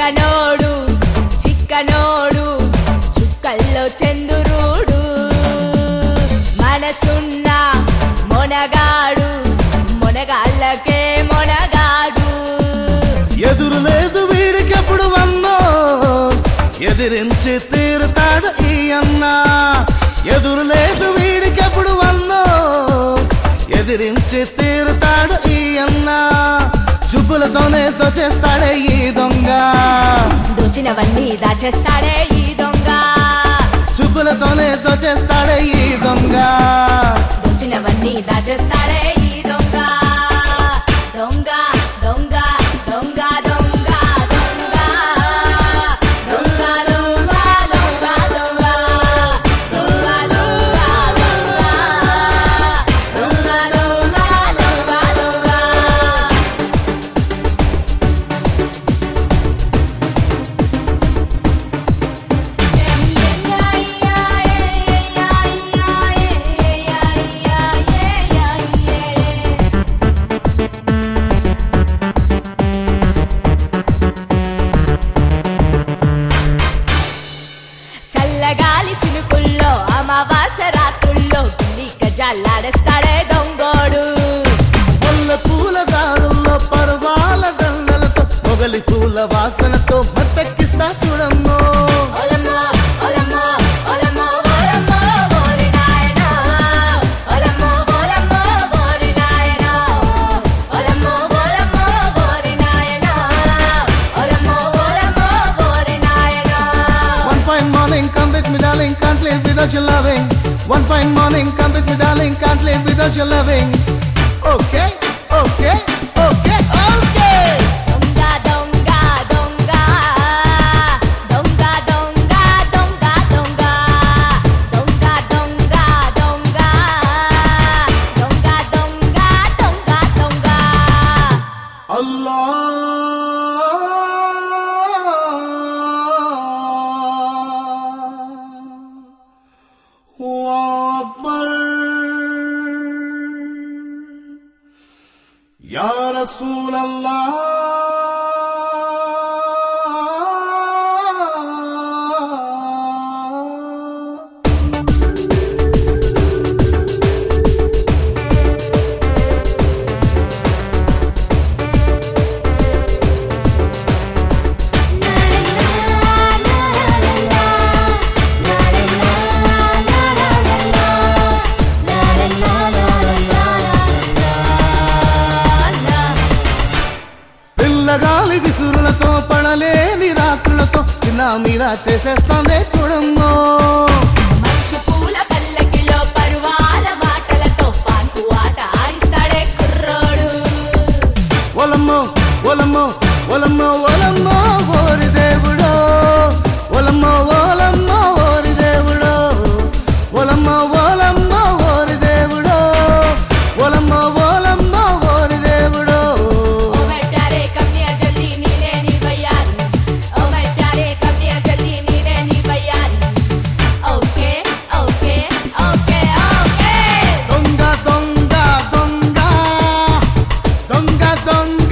చిక్కనోడు చిక్కనోడు చుక్కల్లో చందురుడు మనసున్న మొనగాడు మొనగాళ్ళకే మొనగాడు ఎదురు లేదు వీడికెప్పుడు వన్నో ఎదిరించి తీరుతాడు ఈ అన్న ఎదురు లేదు వీడికెప్పుడు వన్నో ఎదిరించి తీరుతాడు ఈ అన్న చూపులతోనే తోచేస్తాడే ఈ దొంగ దోచినవన్నీ దాచేస్తాడే ఈ దొంగ చూపులతోనే తోచేస్తాడే ఈ దొంగ దోచినవన్నీ దాచేస్తాడే ఈ దొంగ దొంగ దొంగ దొంగ దొంగ దొంగ దొంగ దొంగ దొంగ దొంగ దొంగ దొంగ దొంగ దొంగ దొంగ దొంగ చల్లగాలి చినుకుల్లో అమావాస రాత్రుల్లో గిల్లి గజాలాడేస్తాడే దొంగోడు ముల్ల పూల దారుల్లో పర్వాల దండలతో మొగలి పూల వాసనతో మత్తెక్కిస్తా చూడమ్మో ఓలమ్మో ఓలమ్మో ఓలమ్మో ఓలమ్మో ఓరి నాయనా ఓలమ్మో ఓలమ్మో ఓరి నాయనా ఓలమ్మో ఓలమ్మో ఓరి నాయనా ఓలమ్మో ఓలమ్మో ఓరి నాయనా One fine morning, come with me, darling, can't live without your loving. One fine morning, come with me, darling, can't live without your loving. Okay, okay, okay, okay. దొంగ దొంగ దొంగ దొంగ దొంగ దొంగ దొంగ దొంగ దొంగ దొంగ దొంగ దొంగ దొంగ దొంగ Allah Akbar Ya Rasul Allah పిల్లగాలి విసురులతో పడలేని రాత్రులతో చిన్న మీరా చేసేస్తాందే చూడమ్మో మంచు పూల పల్లకిలో పరువాల మాటలతో పాన్పు ఆట ఆడిస్తాడే కుర్రోడు ఒలమ్మో ఒలమ్మో ఒలమ్మో ఒలమ్మో ఓరి దేవుడో ఒలమ్మో ఓలమ్మో ఓరి దేవుడో ఒలమ్మో ఓలమ్మో ఓరి దేవుడో ఒలమ్మో ఓలమ్మో ఓరి దేవుడో ఓ మెట్టారే కమ్మియ జల్దీ నీనే నీ బయ్యారి ఓ మెట్టారే కమ్మియ జల్దీ నీనే నీ బయ్యారి ఓకే ఓకే ఓకే ఓకే దొంగ దొంగ దొంగ దొంగ దొంగ